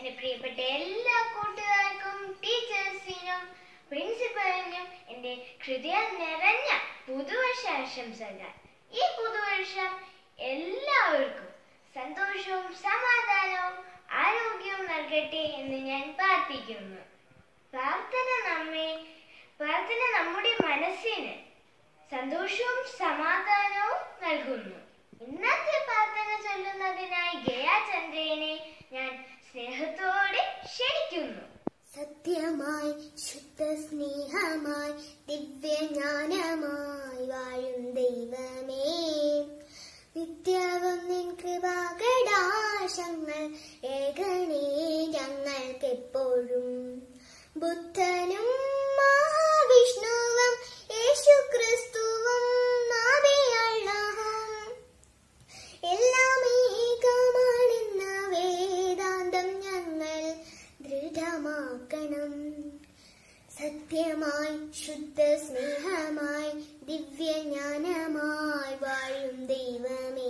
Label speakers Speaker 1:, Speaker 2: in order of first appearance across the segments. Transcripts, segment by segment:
Speaker 1: എന്റെ പ്രിയപ്പെട്ട എല്ലാ കൂട്ടുകാർക്കും ടീച്ചേഴ്സിനും പ്രിൻസിപ്പലിനും എന്റെ ഹൃദയം നിറഞ്ഞ പുതുവർഷ ആശംസകൾ ഈ പുതുവർഷം എല്ലാവർക്കും സന്തോഷവും സമാധാനവും ആരോഗ്യവും നൽകട്ടെ എന്ന് ഞാൻ പ്രാർത്ഥിക്കുന്നു പ്രാർത്ഥന നമ്മെ പ്രാർത്ഥന നമ്മുടെ മനസ്സിന് സന്തോഷവും സമാധാനവും നൽകുന്നു ഇന്നത്തെ പ്രാർത്ഥന ചൊല്ലുന്നതിനായി ഗയാചന്ദ്രനെ ഞാൻ സ്നേഹത്തോടെ ക്ഷണിക്കുന്നു
Speaker 2: സത്യമായി ശുദ്ധ സ്നേഹമായി ദിവ്യജ്ഞാനമായി വാഴും ദൈവമേ നിത്യവും നിൻ കൃപാകടാശങ്ങൾ ഏകണേ ഞങ്ങൾക്കെപ്പോഴും ബുദ്ധനും മഹാവിഷ്ണുവും യേശു ക്രിസ്തുവും നാവിയള്ളാഹും എല്ലാം ഏകമാണെന്ന വേദാന്തം ഞങ്ങൾ ദൃഢമാക്കണം സത്യമായി ശുദ്ധ സ്നേഹമായി ദിവ്യജ്ഞാനമായി വാഴും ദൈവമേ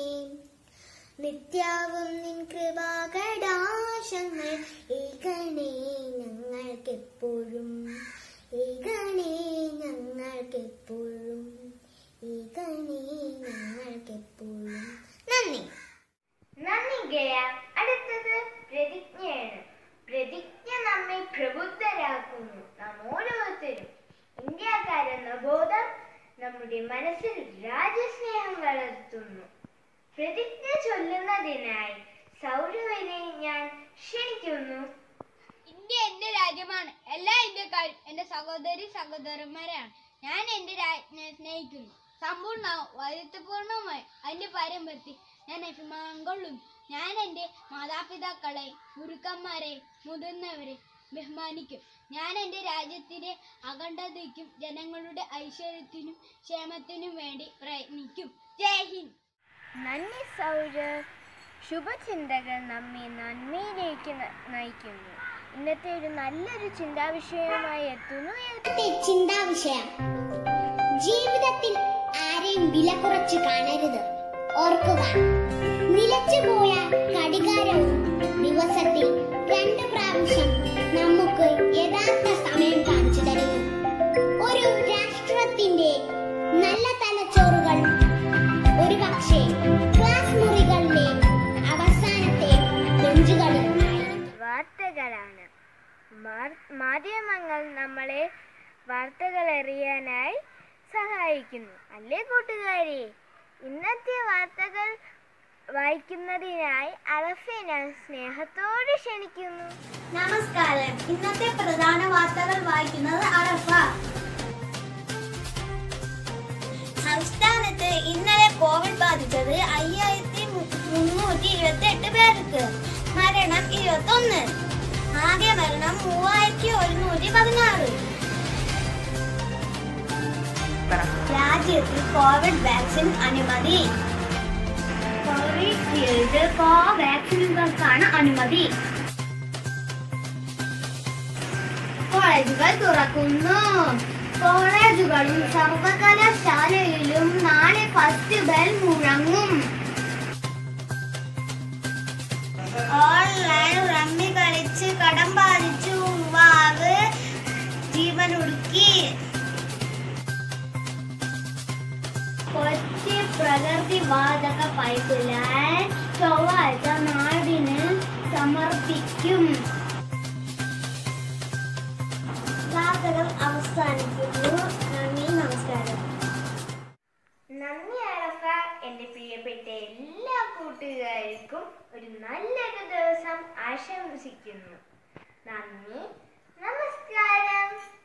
Speaker 2: നിത്യവും നിൻ കൃപാകടാശങ്ങൾ ഏകണേ ഞങ്ങൾക്കെപ്പോഴും ഏകണേ ഞങ്ങൾക്കെപ്പോഴും ഏകണേ ഞങ്ങൾക്കെപ്പോഴും നന്ദി
Speaker 1: നന്ദി ഗയ അടുത്തത് പ്രതിജ്ഞയാണ് പ്രതിജ്ഞ നമ്മെ പ്രബുദ്ധരാക്കുന്നു നാം ഓരോരുത്തരും ഇന്ത്യക്കാരെന്ന ബോധം നമ്മുടെ മനസ്സിൽ രാജ്യസ്നേഹം വളർത്തുന്നു പ്രതിജ്ഞ ചൊല്ലുന്നതിനായി സൗരവിനെ ഞാൻ ക്ഷണിക്കുന്നു
Speaker 3: ഇന്ത്യ എന്റെ രാജ്യമാണ് എല്ലാ ഇന്ത്യക്കാരും എന്റെ സഹോദരി സഹോദരന്മാരാണ് ഞാൻ എന്റെ രാജ്ഞിയെ സ്നേഹിക്കുന്നു സമ്പൂർണ്ണവും വൈവിധ്യപൂർണവുമായി അതിന്റെ പാരമ്പര്യത്തിൽ ഞാൻ അഭിമാനം കൊള്ളുന്നു ഞാൻ എന്റെ മാതാപിതാക്കളെ ഗുരുക്കന്മാരെ മുതിർന്നവരെ ബഹുമാനിക്കും ഞാൻ എന്റെ രാജ്യത്തിന്റെ അഖണ്ഡതയ്ക്കും ജനങ്ങളുടെ ഐശ്വര്യത്തിനും ക്ഷേമത്തിനും വേണ്ടി പ്രയത്നിക്കും ജയ് ഹിന്ദ്
Speaker 1: നന്ദി സൗര ശുഭചിന്തകൾ നമ്മെ നന്മയിലേക്ക് ന- നയിക്കുന്നു ഇന്നത്തെ ഒരു നല്ലൊരു ചിന്താവിഷയമായി എത്തുന്നു
Speaker 2: ഇന്നത്തെ ചിന്താവിഷയം ജീവിതത്തിൽ ആരെയും വില കുറച്ച് കാണരുത് ഓർക്കുക നിലച്ചുപോയ കടികാരവും ദിവസത്തിൽ രണ്ട് പ്രാവശ്യം നമുക്ക് യഥാർത്ഥ സമയം കാണിച്ചു തരുന്നു ഒരു രാഷ്ട്രത്തിന്റെ നല്ല തലച്ചോറുകൾ ഒരു പക്ഷേ ക്ലാസ് മുറികളുടെ അവസാനത്തെ ബെഞ്ചുകളിൽ ആയിരിക്കും
Speaker 1: വാർത്തകളാണ് മാർ- മാധ്യമങ്ങൾ നമ്മളെ വാർത്തകൾ അറിയാനായി സഹായിക്കുന്നു അല്ലേ കൂട്ടുകാരെ ഇന്നത്തെ വാർത്തകൾ വായിക്കുന്നതിനായി അറഫെ ഞാൻ സ്നേഹത്തോടെ ക്ഷണിക്കുന്നു
Speaker 2: നമസ്കാരം ഇന്നത്തെ പ്രധാന വാർത്തകൾ വായിക്കുന്നത് അറഫ സംസ്ഥാനത്ത് ഇന്നലെ കോവിഡ് ബാധിച്ചത് അയ്യായിരത്തി മുന്നൂറ്റി ഇരുപത്തി എട്ട് പേർക്ക് മരണം ഇരുപത്തി ഒന്ന് ആകെ മരണം മൂവായിരത്തി ഒരുന്നൂറ്റി പതിനാറ് രാജ്യത്ത് കോവിഡ് വാക്സിൻ അനുമതി കോവിഷീൽഡ് കോവാക്സിനുകൾക്കാണ് അനുമതി കോളേജുകൾ തുറക്കുന്നു കോളേജുകളും സർവകലാശാലയിലും നാളെ ഫസ്റ്റ് ബെൽ മുഴങ്ങും ഓൺലൈൻ റമ്മി കളിച്ച് കടം ബാധിച്ചു യുവാവ് ജീവനൊടുക്കി കൊച്ചി പ്രകൃതി വാതക പൈപ്പ് ലൈൻ ചൊവ്വാഴ്ച നാടിന് സമർപ്പിക്കും വാർത്തകൾ അവസാനിക്കുന്നു നന്ദി നമസ്കാരം
Speaker 1: നന്ദി അറഫ എന്റെ പ്രിയപ്പെട്ട എല്ലാ കൂട്ടുകാർക്കും ഒരു നല്ലൊരു ദിവസം ആശംസിക്കുന്നു നന്ദി നമസ്കാരം